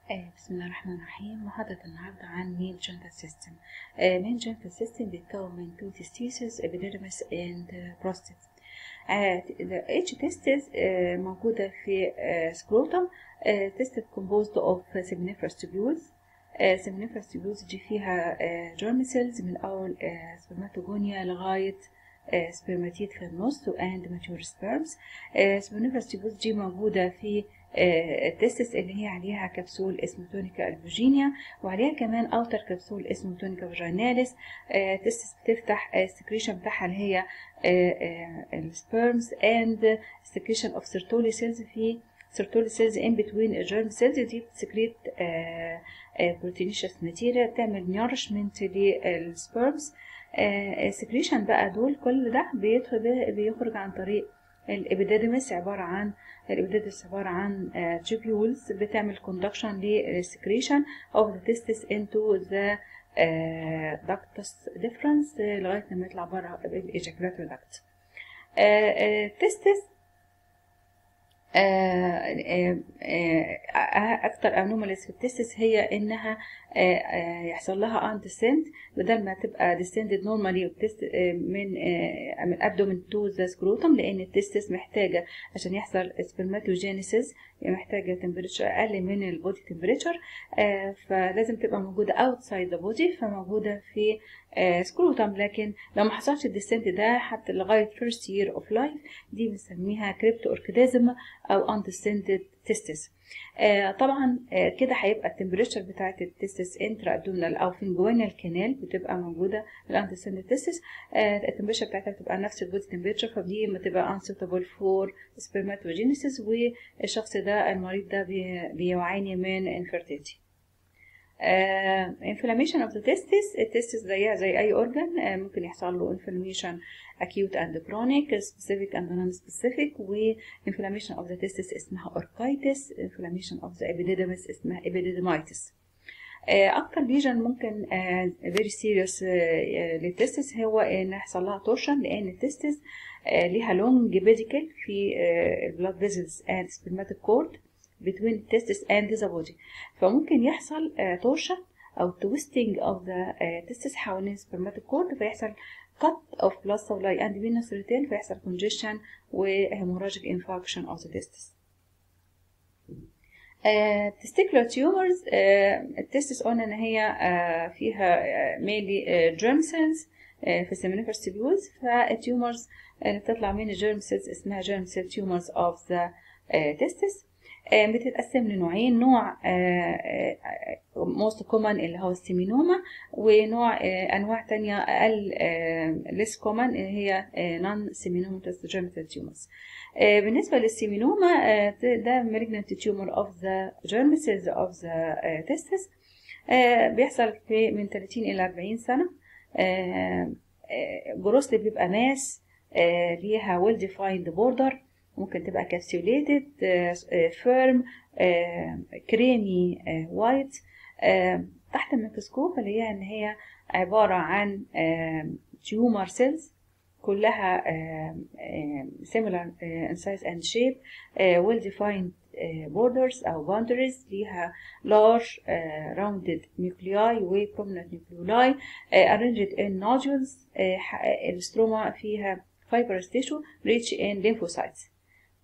آه، بسم الله الرحمن الرحيم محاضرة النهاردة عن مين جنتال سيستم مين جنتال سيستم بيتكون من two testes epidermis and prostate each testis آه، موجودة في سكروتم testis composed of seminiferous tubules seminiferous tubules دي فيها germ cells من أول سبرماتوجونيا لغاية سبرماتيد في النص and mature sperms seminiferous tubules دي موجودة في التستس اللي هي عليها كبسول اسمه تونيكا الفوجينيا وعليها كمان اوتر كبسول اسمه تونيكا فاجيناليس التستس بتفتح السكريشن بتاعها اللي هي السبيرمز اند سكريشن اوف سيرتولي سيلز في سيرتولي سيلز ان بتوين الجيرم سيلز دي بتسكريت بروتينيشس ماتيريا بتعمل نيورشمنت للسبيرمز السكريشن بقى دول كل ده بيدخل بيخرج عن طريق الابيديدمس عبارة عن الابيديدمس عبارة عن tubules بتعمل conduction للسكريشن of the testis into the uh, ductus deferens لغاية لما يطلع بره الايجاكولاتوري duct. التستس اكتر انوماليز في التستس هي انها يحصل لها ان ديسنت بدل ما تبقى ديسندد نورمالي من من ابدومين تو ذا سكروتم لان التستس محتاجه عشان يحصل سبرماتوجينيسيس محتاجه تمبريتشر اقل من البودي تمبريتشر فلازم تبقى موجوده اوتسايد ذا بودي فموجوده في سكروتم لكن لو ما حصلش الديسنت ده حتى لغايه فيرست يير اوف لايف دي بنسميها كريبتو اوركيديزم او اندسندد تستس آه طبعا آه كده هيبقى التمبريتشر بتاعت التستس انترا ابدومينال او فينجوينال كانال بتبقى موجوده الاندسندد تستس آه التمبريتشر بتاعتها بتبقى نفس البودي تمبريتشر فدي ما تبقى انسوتابل فور سبرماتوجينيسيس والشخص ده المريض ده بي بيعاني من انفيرتيلتي انفلاميشن اوف ذا تستس التستس زيها زي اي اورجان uh, ممكن يحصل له انفلاميشن acute and chronic specific and non-specific و inflammation of the testis اسمها orchitis inflammation of the epididymis اسمها epididymitis اكتر ليجن ممكن very serious للتستس هو ان يحصل لها تورشن لان التستس ليها لونج بيديكل في البلاد فيزلز and spermatic cord between the testis and the body فممكن يحصل تورشن او twisting of the testis حوالين spermatic cord فيحصل cut of blood supply and venous return فيحصل congestion و hemorrhagic infarction of the testis. Uh, testicular tumors uh, التستس قلنا ان هي uh, فيها uh, mainly uh, germ cells uh, في seminiferous tubules فالتيومرز اللي بتطلع من الجيرم سيلز اسمها germ cell tumors of the uh, testis بتتقسم لنوعين نوع موست كومن اللي هو السيمينوما ونوع انواع تانية اقل ليس كومن اللي هي نون سيمينوماتس جيرميتال تيومرز بالنسبه للسيمينوما ده malignant tumor of the germ cells of the testis بيحصل في من 30 الى 40 سنه جروسلي بيبقى ماس ليها well defined border ممكن تبقى كابسوليتد فيرم كريمي وايت تحت الميكروسكوب اللي هي ان هي عبارة عن تيومر سيلز كلها similar in size and shape well defined borders أو boundaries ليها large rounded nuclei و prominent nuclei arranged in nodules الستروما فيها fibrous tissue rich in lymphocytes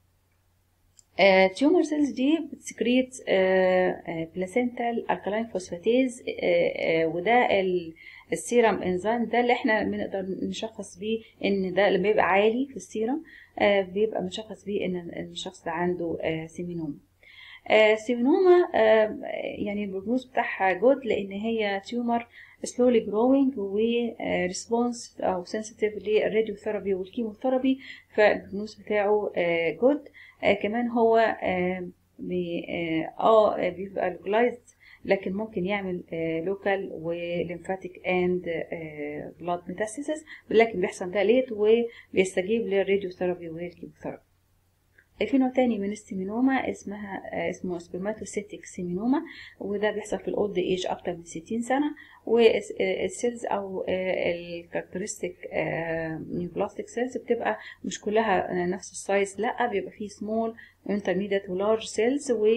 تيومر سيلز دي بتسكريت بلاسنتال الكالاين فوسفاتيز وده السيرم انزيم ده اللي احنا بنقدر نشخص بيه ان ده لما بيبقى عالي في السيرم بيبقى مشخص بيه ان الشخص ده عنده سيمينوما سيمينوما يعني البروجنوز بتاعها جود لان هي تيومر slowly growing و response او sensitive للراديوثيرابي والكيموثيرابي فالبروجنوز بتاعه جود آه كمان هو آه بي اه بيبقى لوكلايزد لكن ممكن يعمل لوكال وليمفاتيك اند بلاد ميتاستاسيس لكن بيحصل ده ليت وبيستجيب للراديوثيرابي والكيموثيرابي في نوع تاني من السيمينوما اسمها اسمه سبرماتوسيتيك سيمينوما وده بيحصل في الاولد ايج اكتر من 60 سنه والسيلز او الكاركترستيك نيوبلاستيك سيلز بتبقى مش كلها نفس السايز لا بيبقى فيه سمول انترميديت ولارج سيلز و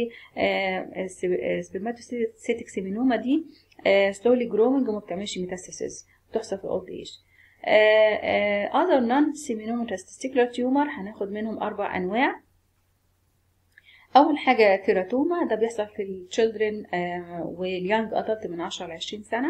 سبرماتوسيتيك سيمينوما دي سلولي جروينج وما بتعملش ميتاستاسيس بتحصل في الاولد ايج other non-seminomatous testicular tumor هناخد منهم أربع أنواع أول حاجة تيراتوما ده بيحصل في الشيلدرن واليانج أدلت من 10 ل 20 سنة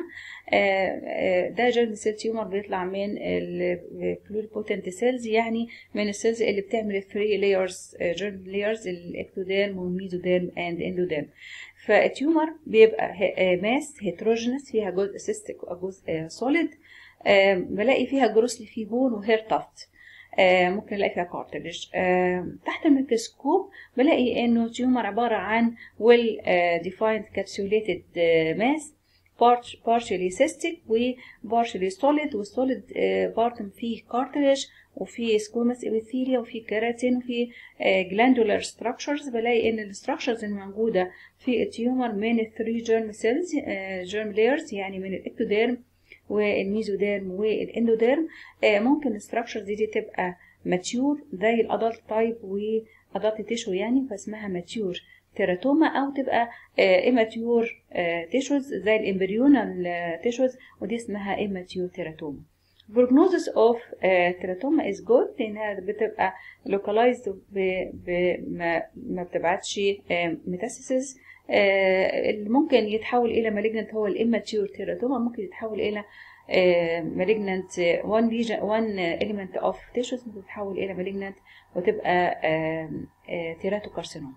ده جيرم سيل تيومر بيطلع من البلوريبوتنت سيلز يعني من السيلز اللي بتعمل الثري لايرز جيرم لايرز الاكتوديرم والميزوديرم اند اندوديرم فالتيومر بيبقى ماس هيتروجينس فيها جزء سيستيك وجزء سوليد آه بلاقي فيها جروسلي في بون وهير تافت آه ممكن الاقي فيها كارتلج آه تحت الميكروسكوب بلاقي انه تيومر عباره عن ويل ديفايند كابسوليتد ماس partially cystic و partially solid والسوليد بارت فيه كارتلج وفي سكومس ابيثيليا وفي كيراتين وفي جلاندولار ستراكشرز بلاقي ان الستراكشرز الموجوده في التيومر من الثري جيرم سيلز جيرم لايرز يعني من الاكتوديرم والميزوديرم والاندوديرم ممكن الستراكشرز دي, دي تبقى ماتيور زي الادلت تايب وادلت تيشو يعني فاسمها ماتيور تيراتوما او تبقى ايماتيور تيشوز زي الامبريونال تيشوز ودي اسمها ايماتيور تيراتوما prognosis of teratoma is good لانها بتبقى localized ب... ب... ما... ما بتبعتش ميتاسيسز اللي ممكن يتحول الى malignant هو الاماتيور تيراتوما ممكن يتحول الى malignant one region one element of tissues بتتحول الى malignant وتبقى تيراتوكارسينوم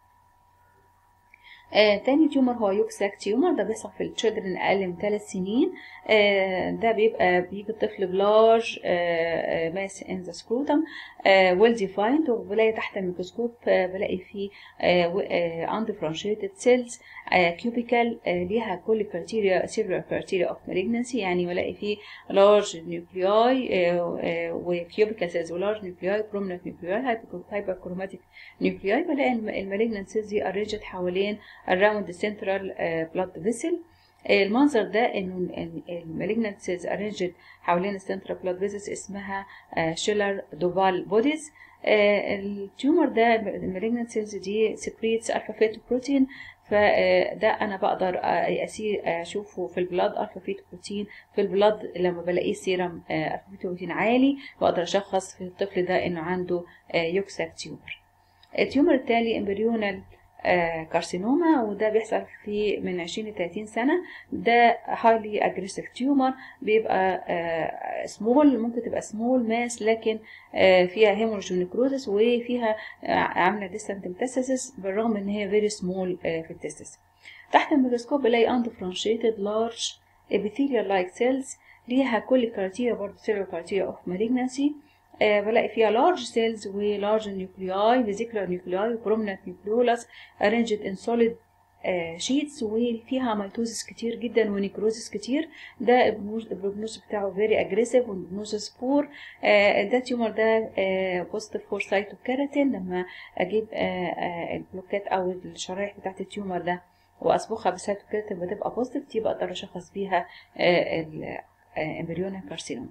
آه، تاني تيومر هو يوكساك تيومر ده بيحصل في التشيلدرن اقل من ثلاث سنين آه، ده بيبقى بيجي الطفل بلارج ماس ان ذا سكروتم ويل ديفايند وبلاقي تحت الميكروسكوب آه، بلاقي فيه اندفرنشيتد سيلز كيوبيكال ليها كل كريتيريا سيفرال كريتيريا اوف مالجنسي يعني بلاقي فيه لارج نيوكلياي وكيوبيكال سيلز ولارج نيوكلياي برومننت نيوكلياي هايبر كروماتيك نيوكلياي بلاقي المالجنت سيلز دي ارينجد حوالين around the central uh, blood vessel المنظر ده انه المالجنت سيلز ارينجد حوالين السنترال بلاد فيزلز اسمها شيلر دوفال بوديز التيومر ده المالجنت سيلز دي سكريتس الفا فيتو بروتين فده انا بقدر اسير اشوفه في البلاد الفا فيتو بروتين في البلاد لما بلاقيه سيرم الفا فيتو بروتين عالي بقدر اشخص في الطفل ده انه عنده يوكساك تيومر التيومر التالي امبريونال كارسينوما وده بيحصل في من 20 ل 30 سنة ده highly aggressive tumor بيبقى سمول ممكن تبقى سمول ماس لكن فيها هيمورجونيكروزس وفيها عاملة ديستنت ميتاسيسس بالرغم ان هي فيري سمول في التستس تحت الميكروسكوب بلاقي undifferentiated large epithelial like cells ليها كل كارتيريا برضه cellular criteria of malignancy آه بلاقي فيها large cells و large nuclei vesicular nuclei و prominent nucleolus arranged in solid آه sheets وفيها ميتوزس كتير جدا ونيكروزس كتير ده البروجنوز بتاعه very aggressive والبروجنوز بور آه ده تيومر ده بوزيتيف فور سايتوكيراتين لما اجيب البلوكات او الشرايح بتاعت التيومر ده واصبغها بسايتوكيراتين بتبقى بوزيتيف يبقى اقدر اشخص بيها الامبريونال كارسينوم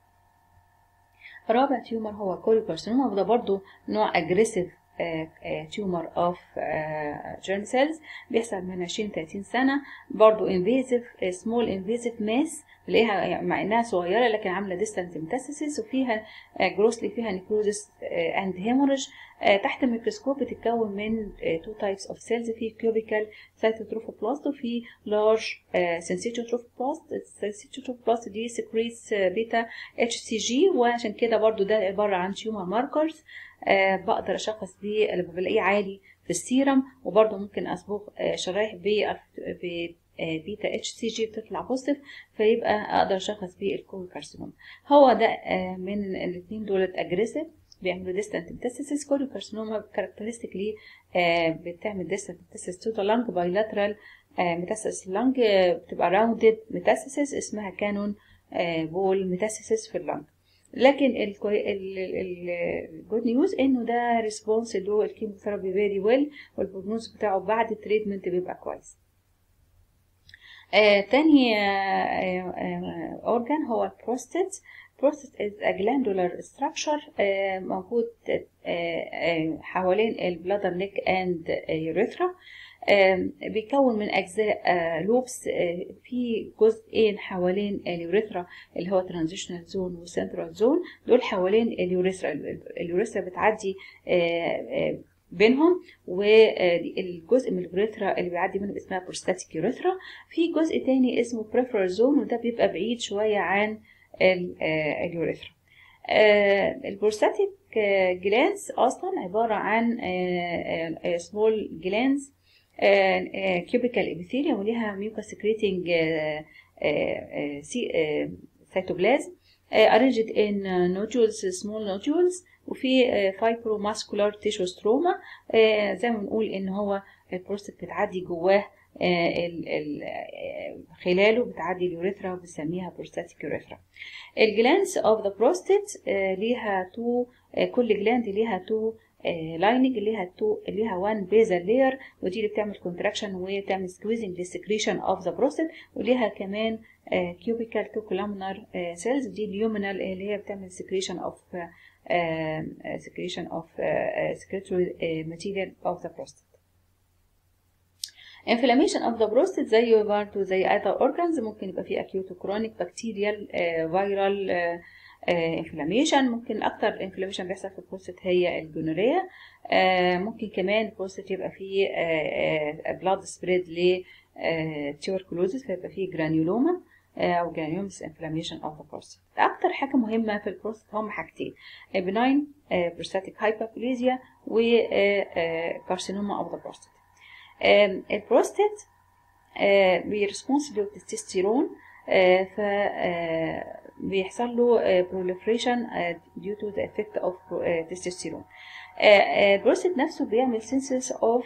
رابع تيومر هو كوليكارسينوما وده برضو نوع اجريسيف تيومر اوف جيرم سيلز بيحصل من 20 30 سنه برضو انفيزيف سمول انفيزيف ماس تلاقيها مع انها صغيره لكن عامله ديستانت ميتاسيسيس وفيها جروسلي فيها نيكروزس اند هيموريج تحت الميكروسكوب بتتكون من تو تايبس اوف سيلز في كيوبيكال سايتوتروفوبلاست وفي لارج سنسيتوتروفوبلاست السنسيتوتروفوبلاست دي سكريتس بيتا اتش سي جي وعشان كده برضو ده عباره عن تيومر ماركرز أه بقدر اشخص بيه لما بلاقيه عالي في السيرم وبرضه ممكن اصبغ شرايح ب بيتا اتش سي جي بتطلع بوزيتيف فيبقى اقدر اشخص بيه الكول كارسينوم هو ده من الاثنين دولت اجريسيف بيعملوا ديستانت ميتاسيسيس كل كارسينوما كاركترستيكلي بتعمل ديستانت ميتاسيس تو ذا لانج بايلاترال ميتاسيس اللانج بتبقى راوندد ميتاسيسيس اسمها كانون بول ميتاسيسيس في اللانج لكن الجود نيوز انه ده ريسبونس اللي هو الكيموثيرابي فيري ويل والبروجنوز بتاعه بعد التريتمنت بيبقى كويس آه تاني اورجان هو البروستات prostate is a glandular structure آه موجود آه حوالين البلادر نيك اند يوريثرا بيكون من اجزاء لوبس في جزئين حوالين اليوريثرا اللي هو ترانزيشنال زون وسنترال زون دول حوالين اليوريثرا اليوريثرا بتعدي بينهم والجزء من اليوريثرا اللي بيعدي منه اسمها بروستاتيك يوريثرا في جزء تاني اسمه بريفرال زون وده بيبقى بعيد شويه عن اليوريثرا البروستاتيك جلانس اصلا عباره عن سمول جلانس كيوبيكال ابيثيليوم وليها ميوكا سكريتنج سيتوبلازم arranged in nodules small nodules وفي فايبرو ماسكولار تيشو ستروما زي ما بنقول ان هو البروستات بتعدي جواه ال ال خلاله بتعدي اليوريثرا وبنسميها بروستاتيك يوريثرا الجلانس اوف ذا بروستات ليها تو كل جلاند ليها تو لايننج ليها تو ليها وان بيزل لاير ودي اللي بتعمل كونتراكشن وتعمل سكويزنج للسكريشن اوف ذا بروستات وليها كمان كيوبيكال تو كولامنر سيلز دي اليومينال اللي هي بتعمل سكريشن اوف secretion of secretory material of the prostate inflammation of the prostate زي برضه زي other organs ممكن يبقى فيه acute chronic bacterial viral inflammation ممكن اكتر inflammation بيحصل في البروستات هي الجونوريا ممكن كمان البروستات يبقى فيه blood spread ل tuberculosis فيبقى فيه جرانيولوما او جرانيومس انفلاميشن اوف ذا بروستات اكتر حاجه مهمه في البروستات هم حاجتين بناين بروستاتيك هايبربليزيا وكارسينوما اوف ذا بروستات البروستات بيرسبونس للتستيرون ف بيحصل له proliferation due to the effect of testosterone البروستات نفسه بيعمل synthesis of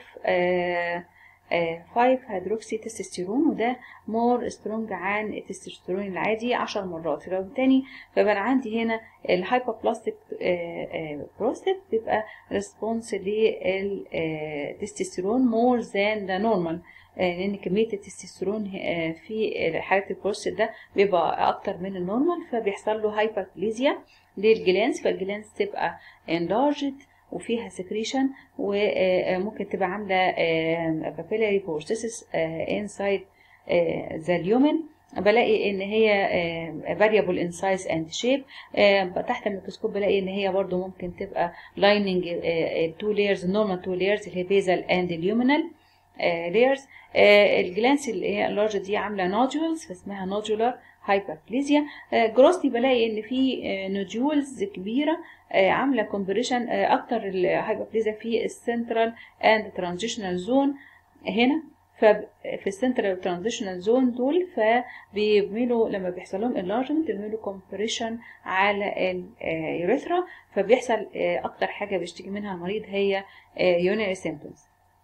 5 هيدروكسي تستوستيرون وده مور سترونج عن التستوستيرون العادي 10 مرات فلو تاني فبقى عندي هنا الهايبوبلاستيك بروستات بيبقى ريسبونس للتستوستيرون مور ذان ذا نورمال لان كميه التستوستيرون في حاله البروستات ده بيبقى اكتر من النورمال فبيحصل له هايبربليزيا للجلانس فالجلانس تبقى enlarged وفيها سكريشن وممكن تبقى عامله بابيلاري بورسيسس انسايد ذا اليومن بلاقي ان هي variable in size and shape تحت الميكروسكوب بلاقي ان هي برضو ممكن تبقى lining two layers normal two layers اللي هي basal and luminal layers الجلانس اللي هي اللارج دي عامله نودولز فاسمها نودولار هايبربليزيا جروسلي بلاقي ان في نودولز كبيره عامله كومبريشن اكتر الهايبربليزيا في السنترال اند ترانزيشنال زون هنا ففي السنترال ترانزيشنال زون دول فبيعملوا لما بيحصل لهم انلارجمنت بيعملوا كومبريشن على اليوريثرا فبيحصل اكتر حاجه بيشتكي منها المريض هي يونري سيمبتومز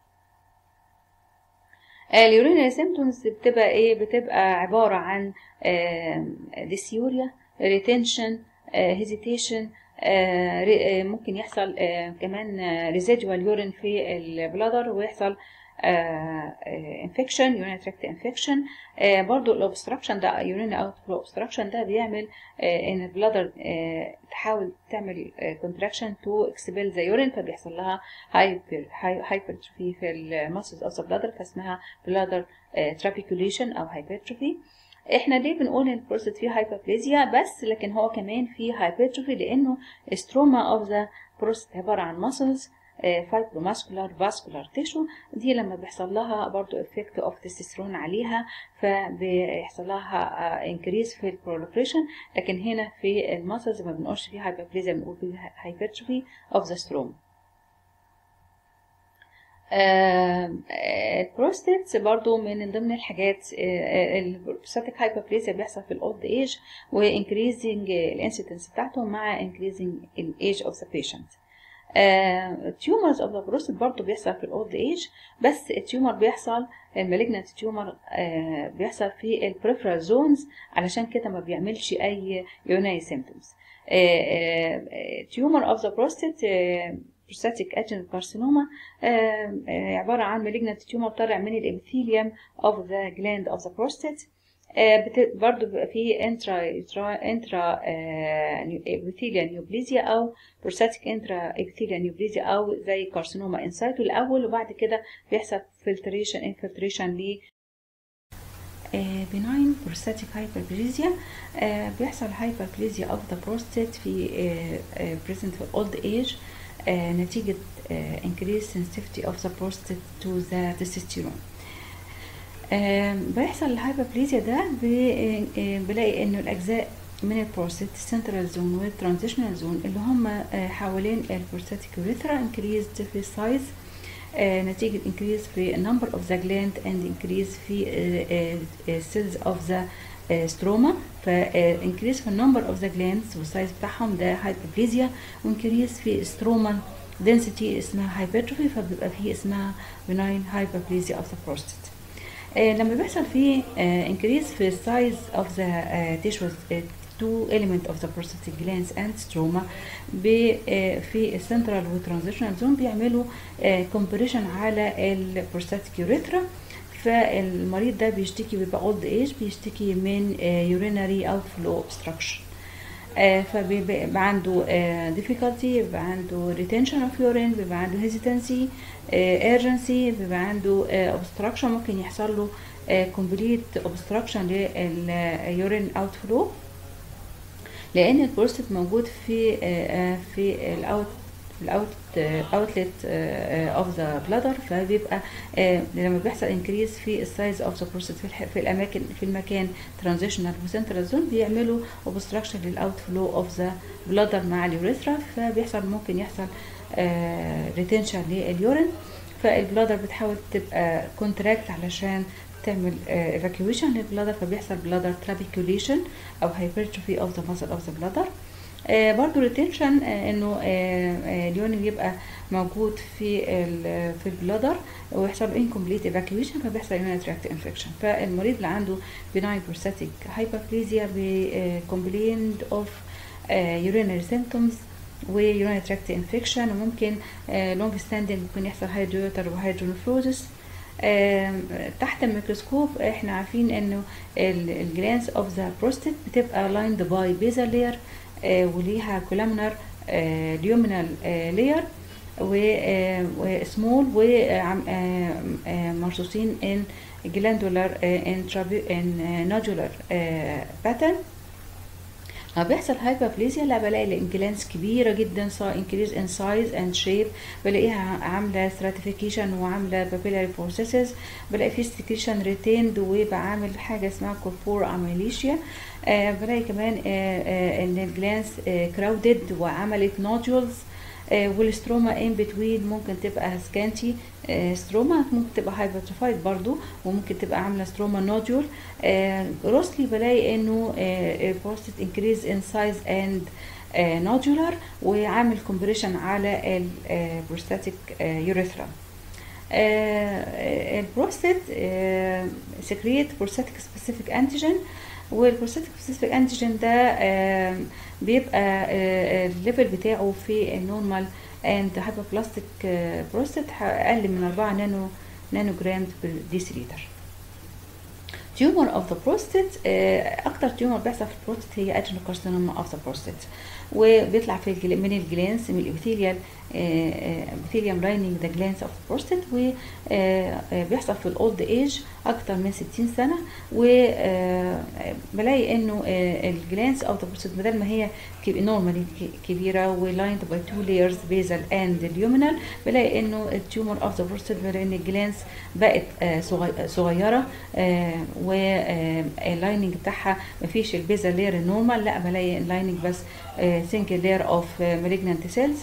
اليورينري سيمبتومز بتبقى ايه بتبقى عباره عن ديسيوريا ريتنشن هيزيتيشن ممكن يحصل كمان ريزيدوال يورين في البلادر ويحصل انفكشن يورين تراكت انفكشن برضو الاوبستراكشن ده يورين اوت فلو اوبستراكشن ده بيعمل ان البلادر تحاول تعمل كونتراكشن تو اكسبيل ذا يورين فبيحصل لها هايبر هايبرتروفي في الماسلز اوف ذا بلادر فاسمها بلادر ترابيكوليشن او هايبرتروفي احنا ليه بنقول ان البروستات فيه هايبربليزيا بس لكن هو كمان فيه هايبرتروفي لانه ستروما اوف ذا بروستات عباره عن ماسلز فايبروماسكولار فاسكولار تيشو دي لما بيحصل لها برضو افكت اوف تستوستيرون عليها فبيحصل لها انكريز في البروليفريشن لكن هنا في الماسلز ما بنقولش فيه هايبربليزيا بنقول فيه هايبرتروفي اوف ذا ستروما البروستات برضو من ضمن الحاجات البروستاتيك هايبربليزيا بيحصل في الاولد ايج وانكريزنج الانسيدنس بتاعته مع انكريزنج الايج اوف ذا بيشنت التيومرز اوف ذا بروستات برضه بيحصل في الاولد ايج بس التيومر بيحصل المالجنت تيومر بيحصل في البريفرال زونز علشان كده ما بيعملش اي يوناي سيمبتومز تيومر اوف ذا بروستات بروستاتيك ادجنت كارسينوما عباره عن malignant tumor طالع من الابيثيليوم اوف ذا جلاند اوف ذا بروستات برضه بيبقى فيه انترا انترا ابيثيليا نيوبليزيا او بروستاتيك انترا ابيثيليا نيوبليزيا او زي كارسينوما انسايتو الاول وبعد كده بيحصل فلتريشن انفلتريشن ل بناين بروستاتيك هايبربليزيا بيحصل هايبربليزيا اوف ذا بروستات في بريزنت في اولد ايج نتيجة increased sensitivity of the prostate to the testosterone بيحصل الهايبربليزيا ده بلاقي انه الاجزاء من البروستات السنترال زون والترانزيشنال زون اللي هم حوالين البروستاتيك urethra increased في size نتيجة increase في number of the gland and increase في cells of the ستروما فانكريز في النمبر اوف ذا جلاندز والسايز بتاعهم ده هايبربليزيا وانكريز في ستروما density اسمها هايبرتروفي فبيبقى فيه اسمها benign hyperplasia of the prostate آه لما بيحصل فيه انكريز في السايز اوف ذا tissues two element of the prostatic glands and stroma في السنترال والترانزيشنال زون بيعملوا كومبريشن على البروستاتيك يوريثرا فالمريض ده بيشتكي بيبقى اولد ايج بيشتكي من يورينري اوت فلو اوبستراكشن فبيبقى عنده difficulty بيبقى عنده retention of urine بيبقى عنده hesitancy urgency بيبقى عنده obstruction ممكن يحصل له complete obstruction لليورين اوت فلو لان البروستات موجود في في الاوت الاوت اوتلت اوف ذا بلادر فبيبقى لما بيحصل انكريز في السايز اوف ذا بروستات في الاماكن في المكان ترانزيشنال وسنترال زون بيعملوا اوبستراكشن للاوت فلو اوف ذا بلادر مع اليوريثرا فبيحصل ممكن يحصل ريتنشن لليورين فالبلادر بتحاول تبقى كونتراكت علشان تعمل evacuation للبلادر فبيحصل بلادر trabeculation او hypertrophy of the muscle of the bladder آه برضو ريتنشن آه انه آه اليونين يبقى موجود في في البلادر ويحصل incomplete evacuation فبيحصل urinary tract infection فالمريض اللي عنده benign prostatic hyperplasia complained of urinary symptoms و urinary tract infection وممكن long standing ممكن يحصل hydroator وهيدرونفروزس تحت الميكروسكوب احنا عارفين انه الجلانس اوف ذا بروستات بتبقى lined by basal layer وليها كولامنر ليومينال لاير وسمول ومرصوصين ان جلاندولار ان نودولار باترن لما بيحصل هايبربليزيا لا بلاقي الانجلانس كبيرة جدا سواء انكريز ان سايز اند شيب بلاقيها عاملة stratification وعاملة papillary processes بلاقي في ستيكيشن ريتيند وبعمل حاجة اسمها كوربور اميليشيا آه بلاقي كمان آه آه ان الجلانس كراودد وعملت نودولز والستروما ان بتوين ممكن تبقى سكانتي ستروما ممكن تبقى هايبرتروفايد برضو وممكن تبقى عامله ستروما نودول جروسلي بلاقي انه البروستات انكريز ان سايز اند نودولار وعامل كومبريشن على البروستاتيك يوريثرا البروستات سكريت بروستاتيك سبيسيفيك انتيجين والبروستاتيك سبيسيفيك انتيجين ده بيبقى الليفل بتاعه في النورمال اند هايبوبلاستيك بروستات اقل من 4 نانو نانو جرام بر ديسيليتر تيومر اوف ذا بروستات اكتر تيومر بيحصل في البروستات هي ادينوكارسينوما اوف ذا بروستات وبيطلع في الجل... من الجلانس من الابيثيليال ابيثيليوم لايننج ذا جلانس اوف ذا بروستات وبيحصل في الاولد ايج اكتر من 60 سنه وبلاقي انه الجلانس اوف ذا بروستات بدل ما هي نورمالي كبيره ولايند باي تو لايرز بيزل اند اليومينال بلاقي انه التيومر اوف ذا بروستات بلاقي ان الجلانس بقت صغيره واللايننج بتاعها مفيش البيزل لاير النورمال لا بلاقي اللايننج بس single layer of malignant cells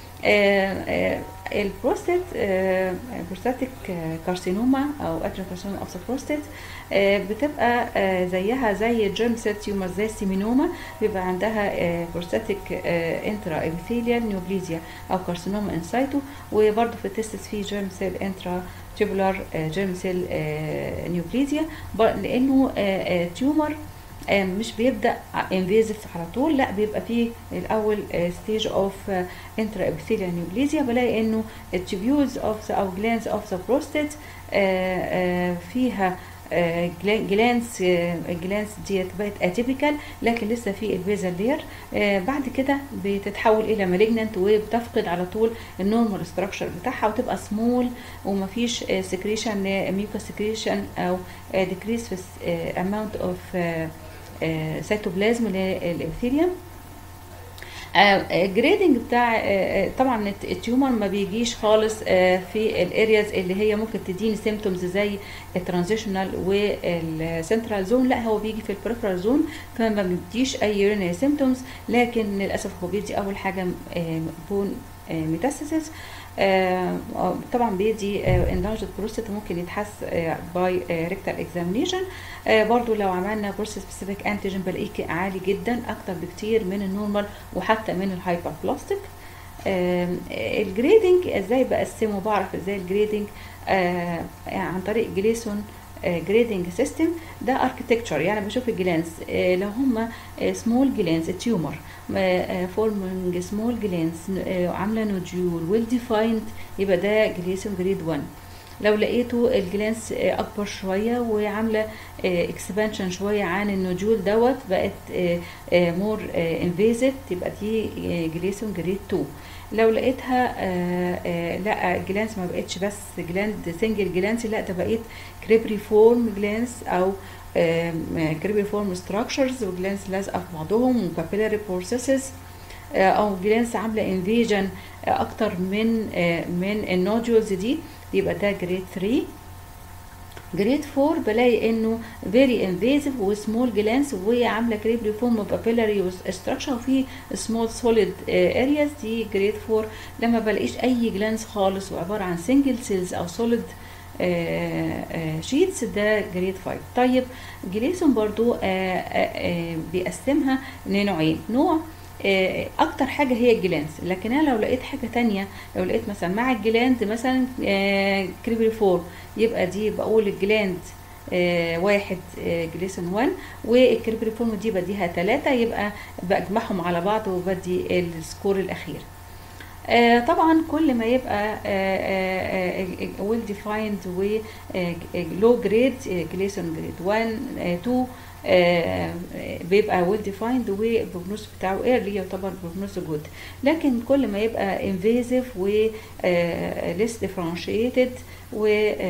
البروستات بروستاتيك كارسينوما او ادرينوكارسينوما اوف ذا بروستات بتبقى زيها زي الجيرم سيل تيومر زي السيمينوما بيبقى عندها بروستاتيك انترا ابيثيليال نيوبليزيا او كارسينوما انسايتو وبرده في التستس في جيرم سيل انترا تيبولار جيرم سيل نيوبليزيا لانه تيومر مش بيبدا انفيزيف على طول لا بيبقى فيه الاول ستيج اوف انترا ابيثيليال نيوبليزيا بلاقي انه التيبيولز اوف او جلانز اوف ذا بروستات فيها جلانس الجلانس ديت بقت اتيبيكال لكن لسه في البيزل لير بعد كده بتتحول الى مالجننت وبتفقد على طول النورمال ستراكشر بتاعها وتبقى سمول ومفيش سكريشن ميوكا سكريشن او ديكريس في اماونت اوف سيتوبلازم للابثيليوم الجريدنج بتاع طبعا التيومر ما بيجيش خالص في الارياز اللي هي ممكن تديني سيمتومز زي الترانزيشنال والسنترال زون لا هو بيجي في البريفرال زون فما بيديش اي يورينري سيمتومز لكن للاسف هو بيدي اول حاجه بون ميتاستاسيس آه طبعا بيدي انلارجد بروستات ممكن يتحس باي ريكتال اكزامينيشن برضو لو عملنا بروستات سبيسيفيك انتيجين بلاقيه عالي جدا اكتر بكتير من النورمال وحتى من الهايبر بلاستيك آه الجريدنج ازاي بقسمه بعرف ازاي الجريدنج آه عن طريق جليسون جريدنج سيستم ده اركتكتشر يعني بشوف الجلانس لو هم سمول جلانس تيومر فورمنج سمول جلانس عامله نوديول ويل ديفايند يبقى ده جليسون جريد 1 لو لقيته الجلانس اكبر شويه وعامله اكسبانشن شويه عن النوديول دوت بقت مور انفيزيف تبقى دي جليسون جريد 2 لو لقيتها آآ آآ لا جلانس ما بقتش بس جلاند سنجل جلانس لا ده بقيت كريبري فورم جلانس او كريبري فورم ستراكشرز وجلانس لازقه في بعضهم وكابيلاري بروسيسز او جلانس عامله انفيجن اكتر من من النودولز دي يبقى ده جريد 3 جريد 4 بلاقي انه فيري انفيزيف وسمول جلانس وهي عامله كريبري فورم بابيلاري ستراكشر وفي سمول سوليد ارياز دي جريد 4 لما بلاقيش اي جلانس خالص وعباره عن سنجل سيلز او سوليد شيتس ده جريد 5 طيب جليسون برضو آآ آآ بيقسمها لنوعين نوع اكتر حاجة هي الجلانس لكن انا لو لقيت حاجة تانية لو لقيت مثلا مع الجلاند مثلا كريبري فور يبقى دي بقول الجلاند واحد جليسون 1 والكريبري فورم دي بديها ثلاثة يبقى بجمعهم على بعض وبدي السكور الاخير آه طبعا كل ما يبقى ويل ديفايند ولو جريد جليسون جريد 1 2 آه بيبقى ويل ديفايند والبروجنوس بتاعه ايرلي يعتبر بروجنوس جود لكن كل ما يبقى انفيزيف و ليس ديفرنشيتد و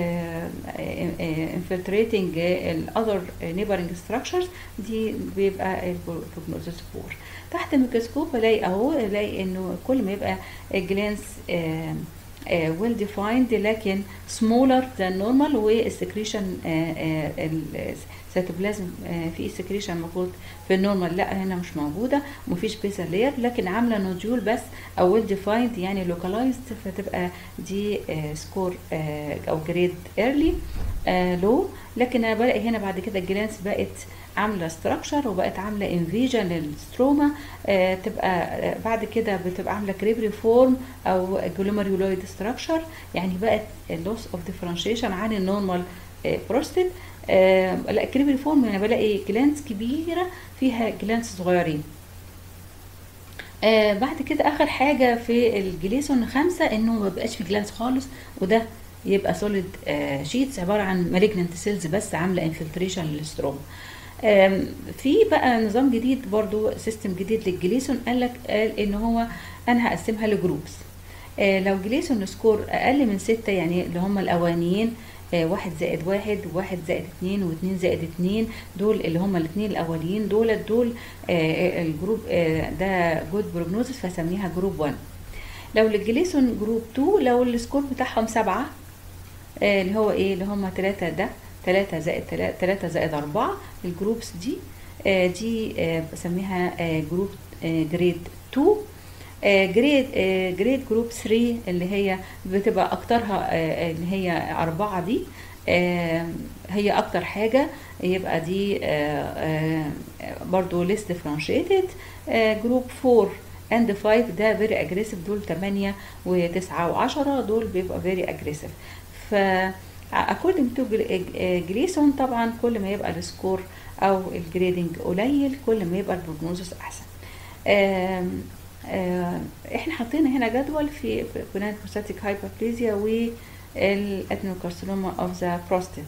انفلتريتنج الاذر نيبرنج ستراكشرز دي بيبقى البروجنوسيس بور تحت الميكروسكوب الاقي اهو الاقي انه كل ما يبقى الجلانس ويل ديفايند لكن سمولر ذان نورمال والسكريشن السيتوبلازم في سكريشن المفروض في النورمال لا هنا مش موجوده ومفيش بيزل لير لكن عامله نوديول بس او ويل ديفايند يعني لوكالايزد فتبقى دي سكور او جريد ايرلي لو لكن انا بلاقي هنا بعد كده الجلانس بقت عامله ستراكشر وبقت عامله انفيجن للستروما آه تبقى آه بعد كده بتبقى عامله كريبري فورم او جلوميريولويد ستراكشر يعني بقت اللوس اوف ديفرنشيشن عن النورمال آه بروستيت آه لا كريبري فورم انا بلاقي جلانس كبيره فيها جلانس صغيرين آه بعد كده اخر حاجه في الجليسون خمسة انه ما بقاش في جلانس خالص وده يبقى سوليد آه شيتس عباره عن مالجننت سيلز بس عامله انفلتريشن للستروما في بقى نظام جديد برضو سيستم جديد للجليسون قال لك قال ان هو انا هقسمها لجروبس لو جليسون سكور اقل من ستة يعني اللي هم الاولانيين واحد زائد واحد وواحد زائد اتنين واتنين زائد اتنين دول اللي هم الاتنين الاولين دول دول الجروب ده جود بروجنوزس فسميها جروب 1 لو الجليسون جروب 2 لو السكور بتاعهم سبعة اللي هو ايه اللي هم تلاتة ده تلاتة زائد تلاتة زائد أربعة الجروبس دي آه دي آه بسميها آه جروب جريد 2 جريد جريد جروب 3 اللي هي بتبقى أكترها اللي هي أربعة دي هي أكتر حاجة يبقى دي برضو ليس ديفرنشيتد جروب 4 اند 5 ده فيري اجريسيف دول 8 و9 و10 دول بيبقى فيري اجريسيف ف according to جريسون طبعا كل ما يبقى السكور او الجريدنج قليل كل ما يبقى البروجنوزس احسن آم آم احنا حاطين هنا جدول في بناء بروستاتيك هايبربليزيا والادنوكارسينوما اوف ذا بروستات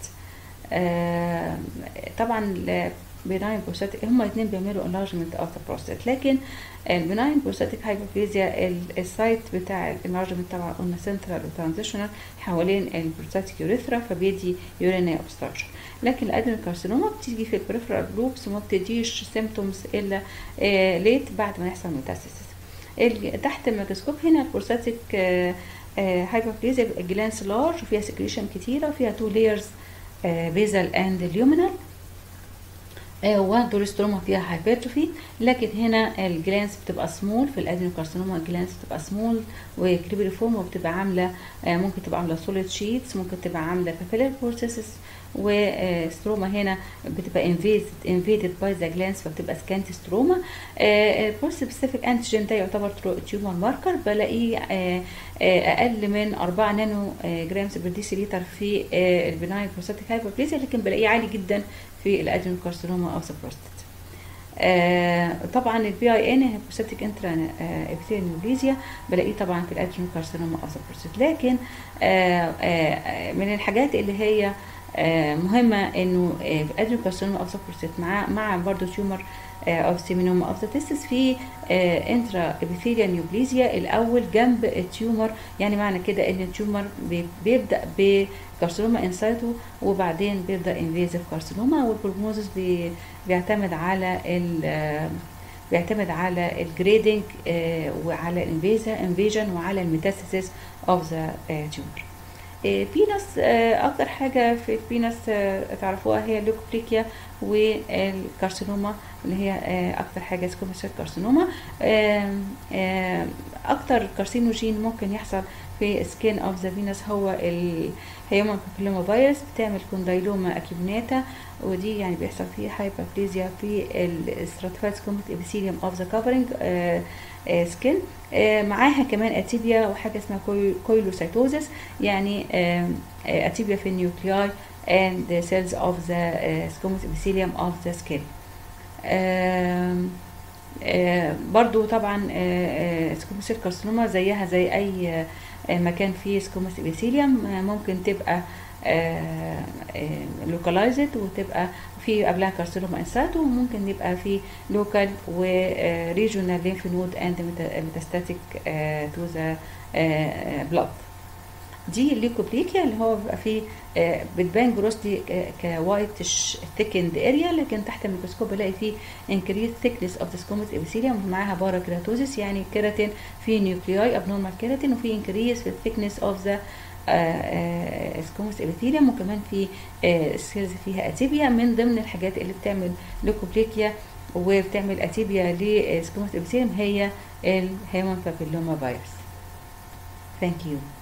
طبعا بناين بروستاتيك هما الاثنين بيعملوا انلارجمنت اوف ذا بروستات لكن البناين بروستاتيك هايبربليزيا السايت بتاع الانلارجمنت طبعا قلنا سنترال وترانزيشنال حوالين البروستاتيك يوريثرا فبيدي يورينري اوبستراكشن لكن الادنوكارسينوما بتيجي في البريفرال لوبس وما بتديش سيمتومز الا ليت بعد ما يحصل ميتاسيسيس تحت الميكروسكوب هنا البروستاتيك هايبربليزيا بيبقى جلانس لارج وفيها سكريشن كتيره وفيها تو لايرز بيزل اند اليومينال والدوريستروما فيها هايبرتروفي لكن هنا الجلانس بتبقى سمول في الادينوكارسينوما الجلانس بتبقى سمول وكريبريفورم وبتبقى عامله ممكن تبقى عامله سوليد شيتس ممكن تبقى عامله بابيلر بروسيسز وستروما هنا بتبقى انفيدد انفيدد باي ذا جلانس فبتبقى سكانتي ستروما البروست سبيسيفيك انتيجين ده يعتبر تيومر ماركر بلاقيه اقل من 4 نانو جرامز بر ديسيليتر في البناين بروستاتيك هايبربليزيا لكن بلاقيه عالي جدا في الادينوكارسينوما اوف ذا بروستات آه طبعا البي اي ان هيبوستاتيك انترا ابيثيليوميليزيا بلاقيه طبعا في الادينوكارسينوما اوف ذا بروستات لكن آه آه من الحاجات اللي هي مهمه انه الادينوكارسينوما اوف ذا بروستات مع مع برضه تيومر اوف سيمينوما اوف ذا تيستس في انترا ابيثيليا نيوبليزيا الاول جنب التيومر يعني معنى كده ان التيومر بيبدا بكارسينوما انسايتو وبعدين بيبدا انفيزيف كارسينوما والبروجنوزس بي بيعتمد على ال بيعتمد على الجريدنج وعلى الانفيزا انفيجن وعلى الميتاستاسيس اوف ذا تيومر في ناس اكتر حاجه في البينس تعرفوها هي الليوكوبليكيا والكارسينوما اللي هي اكتر حاجه سكوميسيل كارسينوما اكتر كارسينوجين ممكن يحصل في سكين اوف ذا فينس هو الهيومن بابيلوما فيروس بتعمل كوندايلوما اكيبناتا ودي يعني بيحصل فيه هايبربليزيا في الستراتيفايد سكومت ابيثيليوم اوف ذا كفرنج سكين معاها كمان اتيبيا وحاجه اسمها كويلوسايتوزس يعني اتيبيا في النيوكلياي and the cells of the uh, squamous epithelium of the skin. آه برضو طبعا سكوموس كارسينوما زيها زي اي مكان فيه سكوموس ابيثيليوم ممكن تبقى لوكالايزد وتبقى في قبلها كارسينوما انساتو وممكن يبقى في لوكال وريجونال لينف نود اند ميتاستاتيك تو ذا بلاد دي الليكوبليكيا اللي هو بيبقى فيه بتبان جروسلي كوايت ثيكند اريا لكن تحت الميكروسكوب بلاقي فيه انكريز ثيكنس اوف ذا سكوموس ابيثيليوم ومعاها بارا كيراتوزيس يعني كيراتين في نيوكلياي ابنورمال كيراتين وفي انكريز في الثيكنس اوف ذا سكوموس ابيثيليوم وكمان في سيلز فيها اتيبيا من ضمن الحاجات اللي بتعمل ليكوبليكيا وبتعمل اتيبيا لسكوموس ابيثيليوم هي الهيمون بابيلوما فيروس Thank you.